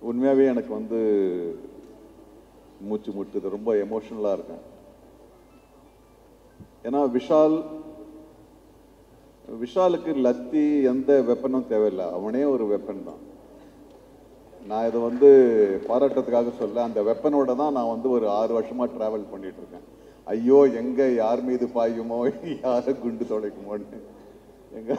உண்மையாகவே எனக்கு வந்து மூச்சு முட்டுது ரொம்ப எமோஷனலாக இருக்கேன் ஏன்னா விஷால் விஷாலுக்கு லத்தி எந்த வெப்பனும் தேவையில்லை அவனே ஒரு வெப்பன் தான் நான் இதை வந்து பாராட்டத்துக்காக சொல்ல அந்த வெப்பனோட தான் நான் வந்து ஒரு ஆறு வருஷமா டிராவல் பண்ணிட்டு இருக்கேன் ஐயோ எங்க யார் மீது பாயுமோ யாரை குண்டு தொலைக்குமோன்னு எங்க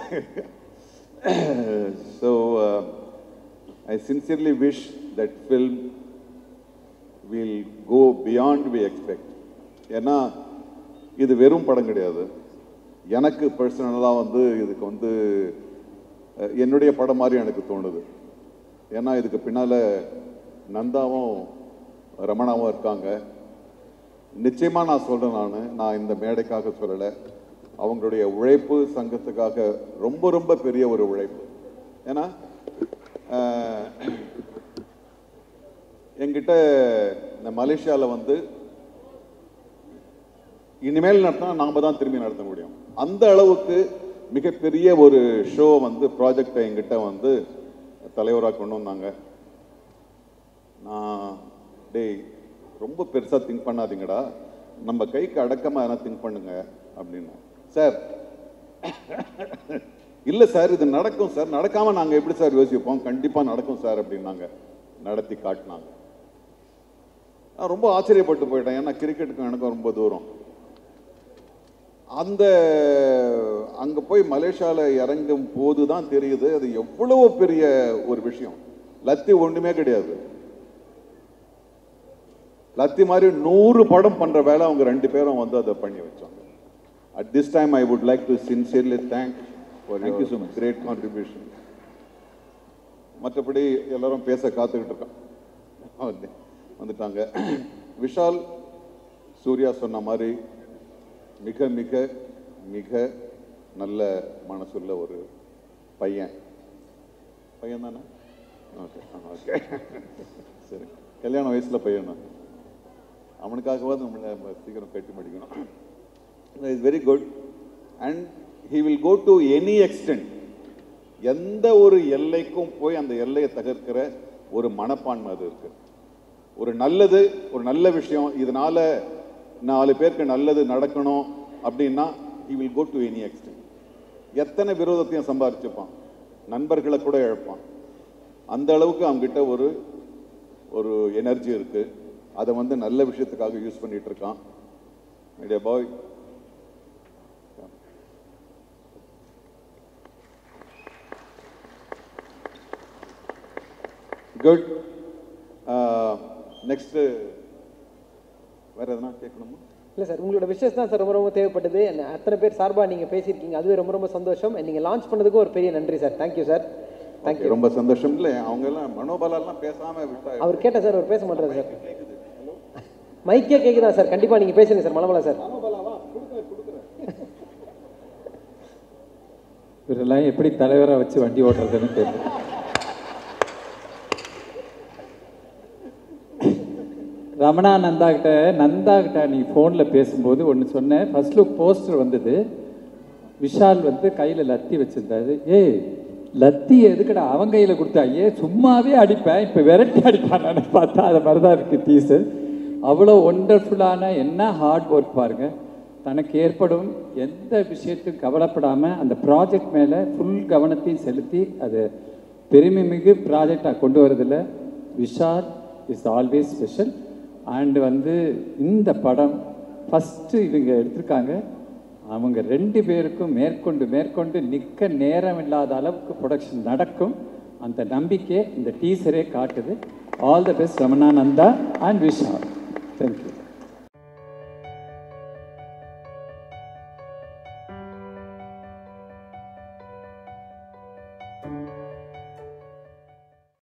so I sincerely wish that film will go beyond we expect ஏன்னா இது வெறும் படம் கிடையாது எனக்கு பர்சனலாக வந்து இதுக்கு வந்து அஹ், என்னுடைய படம் மாதிரி எனக்கு தோணுது ஏன்னா இதுக்கு பின்னால நந்தாவும் ரமணாவும் இருக்காங்க நிச்சயமா நான் சொல்றேன் நான் நான் இந்த மேடைக்காக சொல்லலை அவங்களுடைய உழைப்பு சங்கத்துக்காக ரொம்ப ரொம்ப பெரிய ஒரு உழைப்பு ஏன்னா அஹ், என்கிட்ட இந்த மலேசியாவில் வந்து இனிமேல் நடத்தினா நாம தான் திரும்பி நடத்த முடியும் அந்த அளவுக்கு மிகப்பெரிய ஒரு ஷோ வந்து ப்ராஜெக்டை எங்கிட்ட வந்து தலைவராக கொண்டு வந்தாங்க நான் டேய் ரொம்ப பெருசா திங்க் பண்ணாதீங்கடா நம்ம கைக்கு அடக்கமா எதனா திங்க் பண்ணுங்க அப்படின்னு சார் இல்ல சார் இது நடக்கும் சார் நடக்காம நாங்க எப்படி சார் யோசிப்போம் கண்டிப்பா நடக்கும் சார் அப்படின்னாங்க நடத்தி காட்டினாங்க நான் ரொம்ப ஆச்சரியப்பட்டு போயிட்டேன் ஏன்னா கிரிக்கெட்டுக்கும் எனக்கும் ரொம்ப தூரம் அந்த அங்க போய் மலேசியால இறங்கும் போது தான் தெரியுது அது எவ்வளவு பெரிய ஒரு விஷயம் லத்தி ஒண்ணுமே கிடையாது லத்தி மாதிரி நூறு படம் பண்ற வேலை அவங்க ரெண்டு பேரும் வந்து அதை பண்ணி வச்சாங்க at this time I would like to sincerely thank for Thank you so much. Great contribution மற்றபடி எல்லாரும் பேச காத்துக்கிட்டு இருக்கோம் வந்து- வந்துட்டாங்க விஷால் சூர்யா சொன்ன மாதிரி மிக மிக மிக நல்ல மனசுள்ள ஒரு பையன் பையன் தானே ஓகே ஓகே சரி கல்யாண வயசுல பையன் தான் அவனுக்காகவாது நம்மளை நம்ம சீக்கிரம் கட்டி முடிக்கணும் is very good and he will go to any extent எந்த ஒரு எல்லைக்கும் போய் அந்த எல்லையை தகர்க்கிற ஒரு மனப்பான்மை அது இருக்கு ஒரு நல்லது ஒரு நல்ல விஷயம் இதனால நாலு பேருக்கு நல்லது நடக்கணும் அப்படின்னா he will go to any extent எத்தனை விரோதத்தையும் சம்பாரிச்சுப்பான் நண்பர்களை கூட இழப்பான் அந்த அளவுக்கு அவங்ககிட்ட ஒரு ஒரு எனர்ஜி இருக்கு அதை வந்து நல்ல விஷயத்துக்காக யூஸ் பண்ணிட்டு இருக்கான் ஐடியா பாய் குட் நெக்ஸ்ட் வேற எதனா கேட்கணுமா இல்லை சார் உங்களோட விஷஸ் தான் சார் ரொம்ப ரொம்ப தேவைப்பட்டது என்ன அத்தனை பேர் சார்பாக நீங்கள் பேசியிருக்கீங்க அதுவே ரொம்ப ரொம்ப சந்தோஷம் நீங்கள் லான்ச் பண்ணதுக்கு ஒரு பெரிய நன்றி சார் தேங்க்யூ சார் தேங்க்யூ ரொம்ப சந்தோஷம் இல்லை அவங்க எல்லாம் மனோபலாம் பேசாம விட்டா அவர் கேட்ட சார் அவர் பேச மாட்டாரு சார் மைக்கே கேட்குதா சார் கண்டிப்பாக நீங்கள் பேசுங்க சார் மலமலா சார் இவரெல்லாம் எப்படி தலைவரா வச்சு வண்டி ஓட்டுறதுன்னு தெரியல ரமணா நந்தா கிட்ட நந்தா கிட்ட நீ ஃபோனில் பேசும்போது ஒன்று சொன்னேன் ஃபர்ஸ்ட் லுக் போஸ்டர் வந்தது விஷால் வந்து கையில் லத்தி வச்சிருந்தாரு ஏய் லத்தி எதுக்குடா அவன் கையில் கொடுத்தா ஏ சும்மாவே அடிப்பேன் இப்போ விரட்டி அடிப்பானு பார்த்தா அது மாதிரி தான் இருக்குது டீசர் அவ்வளோ ஒண்டர்ஃபுல்லான என்ன ஹார்ட் ஒர்க் பாருங்க தனக்கு ஏற்படும் எந்த விஷயத்தையும் கவலைப்படாமல் அந்த ப்ராஜெக்ட் மேலே ஃபுல் கவனத்தையும் செலுத்தி அது பெருமை மிகு ப்ராஜெக்டாக கொண்டு வரதில் Vishal is always special and வந்து இந்த படம் ஃபஸ்ட்டு இவங்க எடுத்திருக்காங்க அவங்க ரெண்டு பேருக்கும் மேற்கொண்டு மேற்கொண்டு நிற்க நேரம் இல்லாத அளவுக்கு ப்ரொடக்ஷன் நடக்கும் அந்த நம்பிக்கை இந்த டீசரே காட்டுது all the best Ramanananda and Vishal thank you